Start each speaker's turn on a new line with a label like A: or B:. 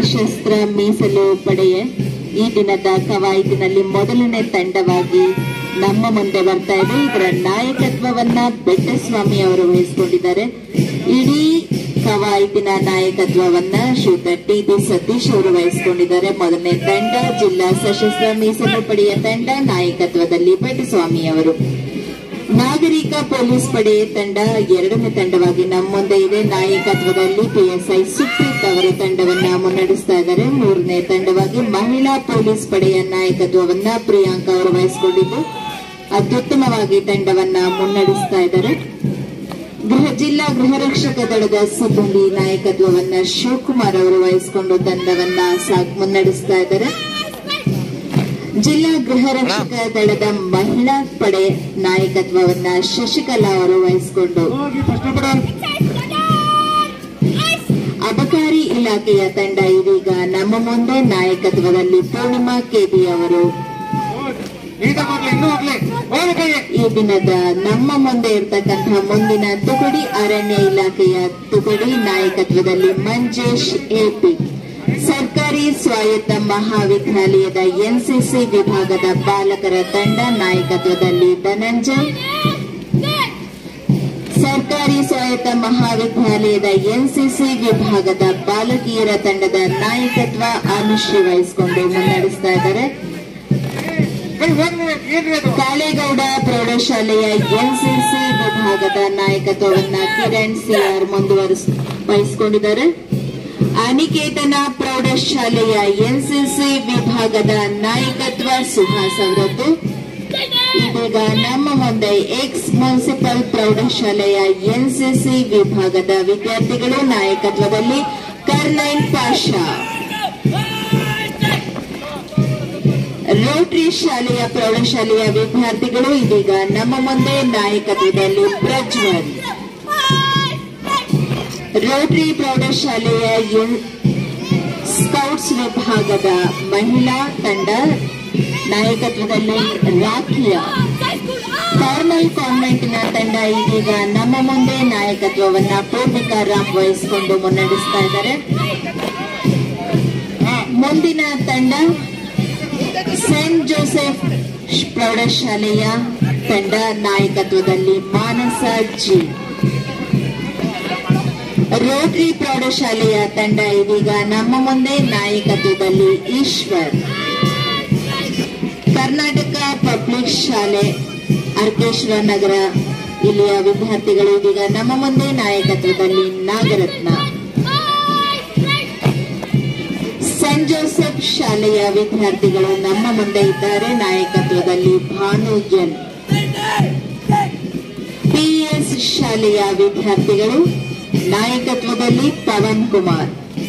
A: ಸಶಸ್ತ್ರ ಮೀಸಲು ಪಡೆಯ ಈ ದಿನದ ಕವಾಯತಿನಲ್ಲಿ ಮೊದಲನೇ ತಂಡವಾಗಿ ನಮ್ಮ ಮುಂದೆ ಬರ್ತಾ ಇದೆ ಇದರ ನಾಯಕತ್ವವನ್ನ ಬೆಟ್ಟಸ್ವಾಮಿ ಅವರು ವಹಿಸಿಕೊಂಡಿದ್ದಾರೆ ಇಡೀ ಕವಾಯತಿನ ನಾಯಕತ್ವವನ್ನ ಶ್ರೀಯುತ ಟಿ ಬಿ ಸತೀಶ್ ಅವರು ವಹಿಸಿಕೊಂಡಿದ್ದಾರೆ ಮೊದಲನೇ ತಂಡ ಜಿಲ್ಲಾ ಸಶಸ್ತ್ರ ಮೀಸಲು ಪಡೆಯ ತಂಡ ನಾಯಕತ್ವದಲ್ಲಿ ಬೆಟ್ಟಸ್ವಾಮಿ ಅವರು ನಾಗರಿಕ ಪೊಲೀಸ್ ಪಡೆ ತಂಡ ಎರಡನೇ ತಂಡವಾಗಿ ನಮ್ಮ ಮುಂದೆ ಇದೆ ನಾಯಕತ್ವದಲ್ಲಿ ಪಿಎಸ್ಐ ಸುಪ್ರೀತ್ ಅವರು ತಂಡವನ್ನ ಮುನ್ನಡೆಸ್ತಾ ಇದ್ದಾರೆ ಮೂರನೇ ತಂಡವಾಗಿ ಮಹಿಳಾ ಪೊಲೀಸ್ ಪಡೆಯ ನಾಯಕತ್ವವನ್ನ ಪ್ರಿಯಾಂಕಾ ಅವರು ವಹಿಸಿಕೊಂಡಿದ್ದು ಅತ್ಯುತ್ತಮವಾಗಿ ತಂಡವನ್ನ ಮುನ್ನಡೆಸ್ತಾ ಇದ್ದಾರೆ ಗೃಹ ಜಿಲ್ಲಾ ಗೃಹ ರಕ್ಷಕ ದಳದ ಸಿಬ್ಬಂದಿ ನಾಯಕತ್ವವನ್ನ ಶಿವಕುಮಾರ್ ಅವರು ವಹಿಸಿಕೊಂಡು ತಂಡವನ್ನ ಸಾಗ್ ಮುನ್ನಡೆಸ್ತಾ ಇದ್ದಾರೆ ಜಿಲ್ಲಾ ಗೃಹ ರಕ್ಷಕ ದಳದ ಮಹಿಳಾ ಪಡೆ ನಾಯಕತ್ವವನ್ನ ಶಶಿಕಲಾ ಅವರು ವಹಿಸಿಕೊಂಡು ಅಬಕಾರಿ ಇಲಾಖೆಯ ತಂಡ ಇದೀಗ ನಮ್ಮ ಮುಂದೆ ನಾಯಕತ್ವದಲ್ಲಿ ಪೂರ್ಣಿಮಾ ಕೆಬಿ ಅವರು ಈ ದಿನದ ನಮ್ಮ ಮುಂದೆ ಇರ್ತಕ್ಕಂತಹ ಮುಂದಿನ ತುಕಡಿ ಅರಣ್ಯ ಇಲಾಖೆಯ ತುಕಡಿ ನಾಯಕತ್ವದಲ್ಲಿ ಮಂಜೇಶ್ ಎಪಿ ಸರ್ಕಾರಿ ಸ್ವಾಯತ್ತ ಮಹಾವಿದ್ಯಾಲಯದ ಎನ್ಸಿಸಿ ವಿಭಾಗದ ಬಾಲಕರ ತಂಡ ನಾಯಕತ್ವದಲ್ಲಿ ಧನಂಜಯ್ ಸರ್ಕಾರಿ ಸ್ವಾಯತ್ತ ಮಹಾವಿದ್ಯಾಲಯದ ಎನ್ಸಿಸಿ ವಿಭಾಗದ ಬಾಲಕಿಯರ ತಂಡದ ನಾಯಕತ್ವ ಅನುಶ್ರೀ ವಹಿಸಿಕೊಂಡು ಮುನ್ನಡೆಸ್ತಾ ಇದ್ದಾರೆ ಕಾಳೇಗೌಡ ಪ್ರೌಢಶಾಲೆಯ ಎನ್ಸಿಸಿ ವಿಭಾಗದ ನಾಯಕತ್ವವನ್ನ ಕಿರಣ್ ಸಿಆರ್ ಮುಂದುವರಿಸ್ ವಹಿಸಿಕೊಂಡಿದ್ದಾರೆ ಅನಿಕೇತನ ಪ್ರೌಢಶಾಲೆಯ ಎನ್ಸಿಸಿ ವಿಭಾಗದ ನಾಯಕತ್ವ ಸುಹಾಸ್ ಅವರದ್ದು ಇದೀಗ ನಮ್ಮ ಮುಂದೆ ಎಕ್ಸ್ ಮುನ್ಸಿಪಲ್ ಪ್ರೌಢಶಾಲೆಯ ಎನ್ಸಿಸಿ ವಿಭಾಗದ ವಿದ್ಯಾರ್ಥಿಗಳು ನಾಯಕತ್ವದಲ್ಲಿ ಕರ್ನೈನ್ ಪಾಷಾ ರೋಟರಿ ಶಾಲೆಯ ಪ್ರೌಢಶಾಲೆಯ ವಿದ್ಯಾರ್ಥಿಗಳು ಇದೀಗ ನಮ್ಮ ಮುಂದೆ ನಾಯಕತ್ವದಲ್ಲಿ ಪ್ರಜ್ವಲ್ ರೋಟರಿ ಪ್ರೌಢಶಾಲೆಯ ಎನ್- ಸ್ಕೌಟ್ಸ್ ವಿಭಾಗದ ಮಹಿಳಾ ತಂಡ ನಾಯಕತ್ವದಲ್ಲಿ ರಾಖಿಯ ಕಾರ್ಮಲ್ ಕಾನ್ವೆಂಟ್ನ ತಂಡ ಇದೀಗ ನಮ್ಮ ಮುಂದೆ ನಾಯಕತ್ವವನ್ನ ಪೂರ್ವಿಕಾ ರಾಮ್ ವಹಿಸಿಕೊಂಡು ಮುನ್ನಡೆಸ್ತಾ ಇದ್ದಾರೆ ಮುಂದಿನ ತಂಡ ಸೇಂಟ್ ಜೋಸೆಫ್ ಪ್ರೌಢಶಾಲೆಯ ತಂಡ ನಾಯಕತ್ವದಲ್ಲಿ ಮಾನಸ ಜಿ ರೋಟರಿ ಪ್ರೌಢಶಾಲೆಯ ತಂಡ ಇದೀಗ ನಮ್ಮ ಮುಂದೆ ನಾಯಕತ್ವದಲ್ಲಿ ಈಶ್ವರ್ ಕರ್ನಾಟಕ ಪಬ್ಲಿಕ್ ಶಾಲೆ ಅರ್ಕೇಶ್ವರ ನಗರ ಇಲ್ಲಿಯ ವಿದ್ಯಾರ್ಥಿಗಳು ಇದೀಗ ನಮ್ಮ ಮುಂದೆ ನಾಯಕತ್ವದಲ್ಲಿ ನಾಗರತ್ನ ಸೆಂಟ್ ಜೋಸೆಫ್ ಶಾಲೆಯ ವಿದ್ಯಾರ್ಥಿಗಳು ನಮ್ಮ ಮುಂದೆ ಇದ್ದಾರೆ ನಾಯಕತ್ವದಲ್ಲಿ ಭಾನು ಎನ್ ಪಿಎಸ್ ಶಾಲೆಯ ವಿದ್ಯಾರ್ಥಿಗಳು ನಾಯಕತ್ವದಲ್ಲಿ ಪವನ್ ಕುಮಾರ್